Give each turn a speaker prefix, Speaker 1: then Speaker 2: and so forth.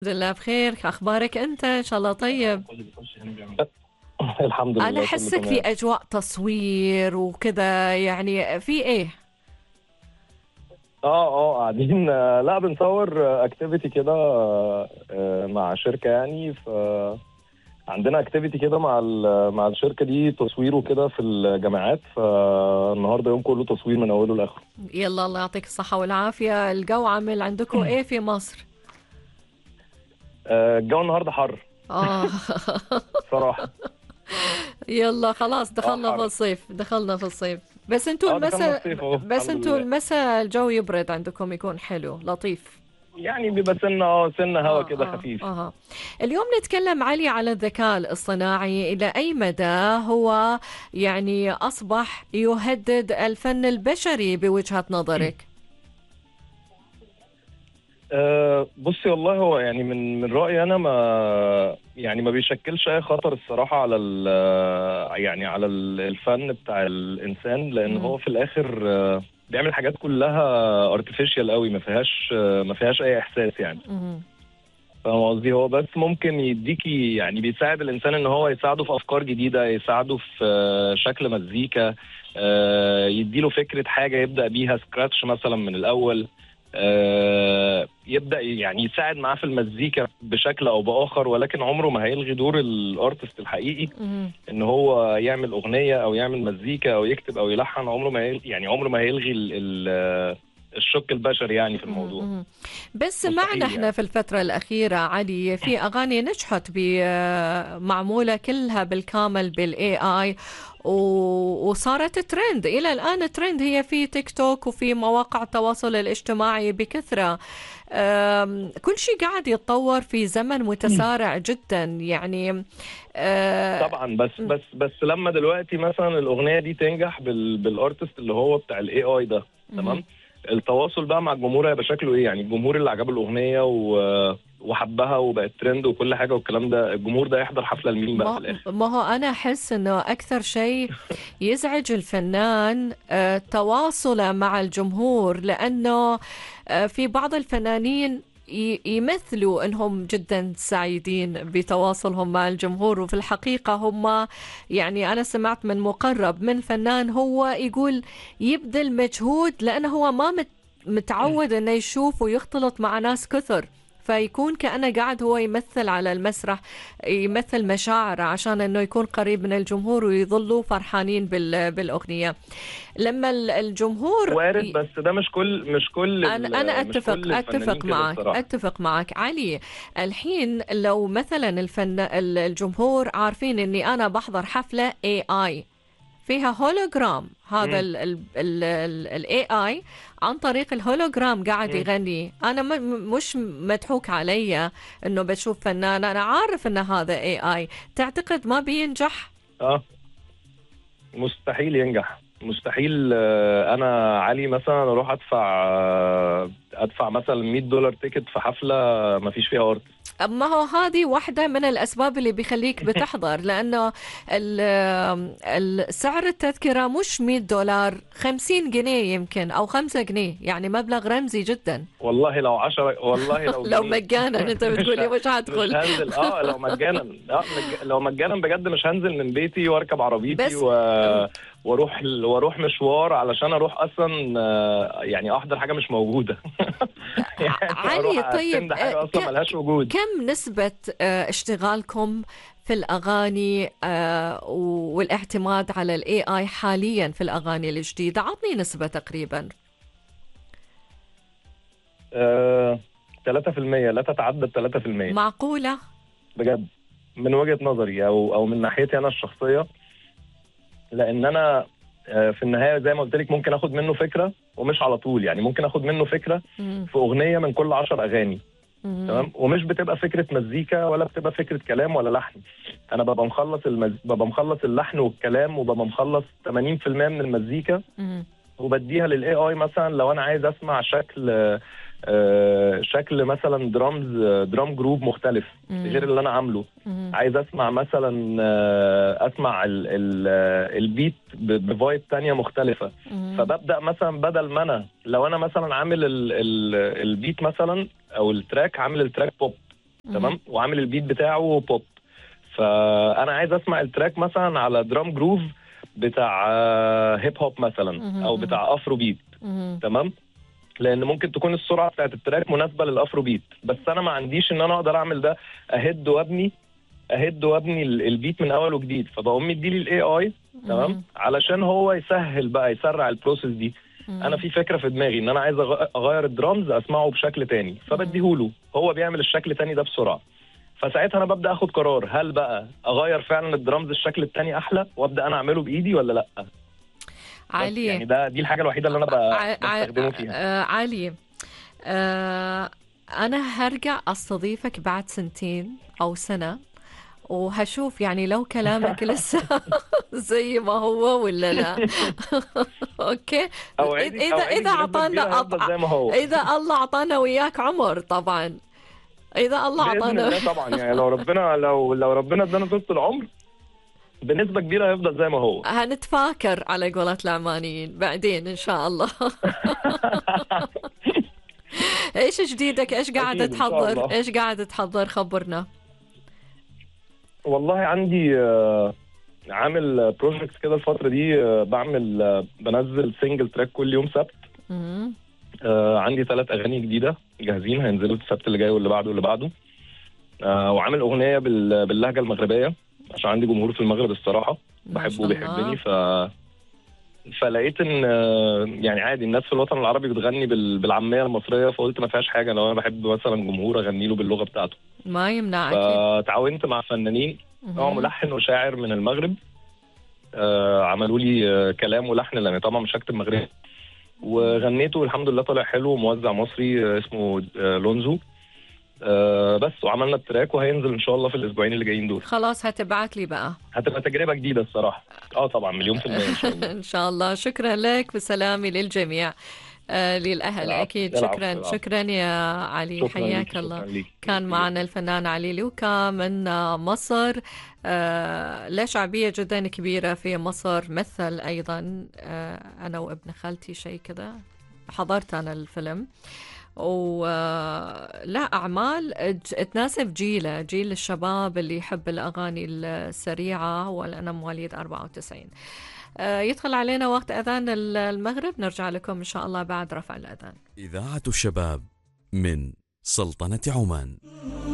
Speaker 1: الحمد لله بخير اخبارك انت ان شاء الله طيب
Speaker 2: الحمد لله
Speaker 1: انا
Speaker 2: كله
Speaker 1: احسك
Speaker 2: تمام.
Speaker 1: في اجواء تصوير وكذا يعني في ايه
Speaker 2: اه اه قاعدين آه، لا بنصور اكتيفيتي كده آه، آه، مع شركه يعني ف عندنا اكتيفيتي كده مع ال- مع الشركه دي تصوير وكده في الجامعات فالنهارده يوم كله تصوير من اوله لاخره
Speaker 1: يلا الله يعطيك الصحة والعافية الجو عامل عندكم ايه في مصر
Speaker 2: آه، الجو النهارده حر
Speaker 1: اه
Speaker 2: صراحه
Speaker 1: يلا خلاص دخلنا
Speaker 2: آه،
Speaker 1: في
Speaker 2: حر.
Speaker 1: الصيف دخلنا في الصيف بس انتوا
Speaker 2: آه، دخلنا
Speaker 1: المساء
Speaker 2: الصيف أهو،
Speaker 1: بس
Speaker 2: الحمد
Speaker 1: انتوا
Speaker 2: لله.
Speaker 1: المساء الجو يبرد عندكم يكون حلو لطيف
Speaker 2: يعني بيبقى سنه اه سنه هوا
Speaker 1: آه،
Speaker 2: كده
Speaker 1: آه،
Speaker 2: خفيف
Speaker 1: آه. اليوم نتكلم علي على الذكاء الاصطناعي إلى أي مدى هو يعني أصبح يهدد الفن البشري بوجهة نظرك
Speaker 2: أه بصي والله هو يعني من من رايي انا ما يعني ما بيشكلش اي خطر الصراحه على ال- يعني على ال- الفن بتاع الانسان لان
Speaker 1: مم.
Speaker 2: هو في الاخر آه، بيعمل حاجات كلها ارتفيشال قوي ما فيهاش آه، ما فيهاش اي احساس يعني
Speaker 1: مهم.
Speaker 2: فاهم قصدي هو بس ممكن يديكي يعني بيساعد الانسان ان هو يساعده في افكار جديده يساعده في آه، شكل مزيكا آه، يديله فكره حاجه يبدا بيها سكراتش مثلا من الاول آه، يبدا يعني يساعد معاه في المزيكا بشكل او باخر ولكن عمره ما هيلغي دور الارتست الحقيقي
Speaker 1: مهم.
Speaker 2: ان هو يعمل اغنيه او يعمل مزيكا او يكتب او يلحن عمره ما هيل... يعني عمره ما هيلغي ال... ال... الشق البشري يعني في الموضوع
Speaker 1: مهم. بس
Speaker 2: مستحيل
Speaker 1: سمعنا احنا
Speaker 2: يعني.
Speaker 1: في الفترة الأخيرة علي في أغاني نجحت ب- معمولة كلها بالكامل بالاي اي وصارت ترند إلى الآن ترند هي في تيك توك وفي مواقع التواصل الاجتماعي بكثرة أم، كل شيء قاعد يتطور في زمن متسارع جدا يعني أه،
Speaker 2: طبعا بس
Speaker 1: م.
Speaker 2: بس بس لما دلوقتي مثلا الاغنيه دي تنجح بال... بالارتست اللي هو بتاع الاي اي ده
Speaker 1: مهم.
Speaker 2: تمام التواصل بقى مع الجمهور هيبقى شكله ايه يعني الجمهور اللي عجبه الاغنيه و... وحبها وبقت ترند وكل حاجه والكلام ده الجمهور ده يحضر حفله لمين بقى في
Speaker 1: ما,
Speaker 2: الاخر
Speaker 1: ما هو أنا أحس إنه أكثر شيء يزعج الفنان آه، تواصله مع الجمهور لأنه آه، في بعض الفنانين ي- يمثلوا انهم جدا سعيدين بتواصلهم مع الجمهور وفي الحقيقه هم يعني انا سمعت من مقرب من فنان هو يقول يبذل مجهود لانه هو ما مت- متعود انه يشوف ويختلط مع ناس كثر فيكون كأنه قاعد هو يمثل على المسرح يمثل مشاعره عشان انه يكون قريب من الجمهور ويظلوا فرحانين بال- بالاغنيه لما ال- الجمهور
Speaker 2: وارد
Speaker 1: ي-
Speaker 2: بس ده مش كل مش كل ال-
Speaker 1: انا انا
Speaker 2: مش
Speaker 1: اتفق
Speaker 2: كل الفنانين
Speaker 1: اتفق
Speaker 2: كده
Speaker 1: معك
Speaker 2: الصراحة.
Speaker 1: اتفق معك علي الحين لو مثلا الفن ال- الجمهور عارفين اني انا بحضر حفله اي اي فيها هولوجرام هذا
Speaker 2: مم.
Speaker 1: الاي اي عن طريق الهولوجرام قاعد
Speaker 2: مم.
Speaker 1: يغني انا م- م- مش مضحوك علي انه بشوف فنان انا عارف ان هذا اي اي تعتقد ما بينجح
Speaker 2: اه مستحيل ينجح مستحيل آه، انا علي مثلا اروح ادفع آه، ادفع مثلا 100 دولار تيكت في حفله ما فيش فيها ارت
Speaker 1: ما هو هذه واحدة من الأسباب اللي بيخليك بتحضر لأنه ال- ال- سعر التذكرة مش 100 دولار 50 جنيه يمكن أو 5 جنيه يعني مبلغ رمزي جدا
Speaker 2: والله لو 10 والله لو
Speaker 1: لو
Speaker 2: جنيه.
Speaker 1: مجانا أنت
Speaker 2: مش
Speaker 1: بتقولي
Speaker 2: ه-
Speaker 1: مش
Speaker 2: مش
Speaker 1: هدخل
Speaker 2: هنزل اه لو مجانا اه مج... لو مجانا بجد مش هنزل من بيتي واركب عربيتي
Speaker 1: بس-
Speaker 2: و... واروح ال- واروح مشوار علشان اروح اصلا آه، يعني احضر حاجه مش موجوده يعني
Speaker 1: علي،
Speaker 2: أروح
Speaker 1: طيب،
Speaker 2: أتند حاجه
Speaker 1: آه،
Speaker 2: اصلا
Speaker 1: ك-
Speaker 2: ملهاش وجود
Speaker 1: كم نسبة آه، اشتغالكم في الأغاني آه، والاعتماد على الاي اي حاليا في الأغاني الجديدة عطني نسبة تقريبا
Speaker 2: آه، 3% لا تتعدى ال 3%
Speaker 1: معقولة
Speaker 2: بجد من وجهة نظري او او من ناحيتي انا الشخصية لان انا آه، في النهاية زي ما قلت لك ممكن اخد منه فكرة ومش على طول يعني ممكن اخد منه فكرة
Speaker 1: مم.
Speaker 2: في اغنية من كل 10 اغاني
Speaker 1: مم.
Speaker 2: تمام ومش بتبقى فكرة مزيكا ولا بتبقى فكرة كلام ولا لحن انا ببقى مخلص المز... ببقى مخلص اللحن والكلام وببقى مخلص 80% من المزيكا
Speaker 1: مم.
Speaker 2: وبديها للاي اي مثلا لو انا عايز اسمع شكل آه، شكل مثلا درامز درام جروب مختلف
Speaker 1: مم.
Speaker 2: غير اللي انا عامله
Speaker 1: مم.
Speaker 2: عايز اسمع مثلا آه، اسمع ال ال آه، البيت ب- بفايب تانية مختلفة
Speaker 1: مم.
Speaker 2: فببدا مثلا بدل ما انا لو انا مثلا عامل ال ال البيت مثلا او التراك عامل التراك بوب تمام وعامل البيت بتاعه بوب فانا عايز اسمع التراك مثلا على درام جروف بتاع آه، هيب هوب مثلا
Speaker 1: مهم.
Speaker 2: او بتاع افرو بيت
Speaker 1: مهم.
Speaker 2: تمام لان ممكن تكون السرعه بتاعت التراك مناسبه للافرو بيت بس انا ما عنديش ان انا اقدر اعمل ده اهد وابني اهد وابني ال- البيت من اول وجديد فبقوم مديلي الاي اي تمام علشان هو يسهل بقى يسرع البروسيس دي
Speaker 1: مهم.
Speaker 2: انا في فكره في دماغي ان انا عايز أغ- اغير الدرامز اسمعه بشكل تاني فبديهوله هو بيعمل الشكل التاني ده بسرعه فساعتها انا ببدا اخد قرار هل بقى اغير فعلا الدرامز الشكل التاني احلى وابدا انا اعمله بايدي ولا لا بس
Speaker 1: علي
Speaker 2: يعني ده دي الحاجه الوحيده اللي انا ب-
Speaker 1: ع- ع-
Speaker 2: بستخدمه فيها
Speaker 1: آه، علي آه، أنا هرجع أستضيفك بعد سنتين أو سنة وهشوف يعني لو كلامك لسه زي ما هو ولا لا أوكي
Speaker 2: اوعدك
Speaker 1: إذا
Speaker 2: أوعدك
Speaker 1: إذا
Speaker 2: بنسبة كبيرة
Speaker 1: أعطانا
Speaker 2: هيفضل زي ما هو
Speaker 1: إذا الله أعطانا وياك عمر طبعا إذا الله
Speaker 2: باذن
Speaker 1: أعطانا
Speaker 2: الله طبعا يعني لو ربنا لو لو ربنا ادانا طول العمر بنسبه كبيره هيفضل زي ما هو
Speaker 1: هنتفاكر على قولة العمانيين بعدين إن شاء الله إيش جديدك إيش قاعد
Speaker 2: أكيد إن شاء
Speaker 1: تحضر
Speaker 2: الله.
Speaker 1: إيش قاعد تحضر خبرنا
Speaker 2: والله عندي آه، عامل بروجكت كده الفتره دي آه، بعمل آه، بنزل سنجل تراك كل يوم سبت
Speaker 1: مم.
Speaker 2: آه، عندي ثلاث اغاني جديده جاهزين هينزلوا السبت اللي جاي واللي بعده واللي بعده آه، وعامل اغنيه بال- باللهجه المغربيه عشان عندي جمهور في المغرب الصراحه
Speaker 1: ما
Speaker 2: بحبه
Speaker 1: شاء الله.
Speaker 2: وبيحبني ف فلقيت ان آه، يعني عادي الناس في الوطن العربي بتغني بال- بالعاميه المصريه فقلت ما فيهاش حاجه لو انا بحب مثلا جمهور اغني له باللغه بتاعته
Speaker 1: ما يمنع أكيد
Speaker 2: فتعاونت مع فنانين هو
Speaker 1: مهم.
Speaker 2: ملحن وشاعر من المغرب آه عملوا لي آه كلام ولحن لان طبعا مش هكتب مغربي وغنيته والحمد لله طلع حلو موزع مصري آه اسمه آه لونزو آه بس وعملنا التراك وهينزل ان شاء الله في الاسبوعين اللي جايين دول
Speaker 1: خلاص هتبعت لي بقى
Speaker 2: هتبقى تجربه جديده الصراحه اه طبعا مليون في المية ان شاء الله
Speaker 1: إن شاء الله شكرا لك وسلامي للجميع آه للأهل
Speaker 2: العفو،
Speaker 1: أكيد
Speaker 2: العفو،
Speaker 1: شكرا
Speaker 2: العفو.
Speaker 1: شكرا يا علي
Speaker 2: شكرا
Speaker 1: حياك
Speaker 2: ليك،
Speaker 1: الله
Speaker 2: شكرا ليك.
Speaker 1: كان معنا الفنان علي لوكا من مصر آه له شعبية جدا كبيرة في مصر مثل أيضا آه أنا وابن خالتي شيء كذا حضرت أنا الفيلم ولا أعمال ج- تناسب جيله جيل الشباب اللي يحب الأغاني السريعة وأنا مواليد 94 آه، يدخل علينا وقت أذان ال- المغرب نرجع لكم إن شاء الله بعد رفع الأذان
Speaker 3: إذاعة الشباب من سلطنة عمان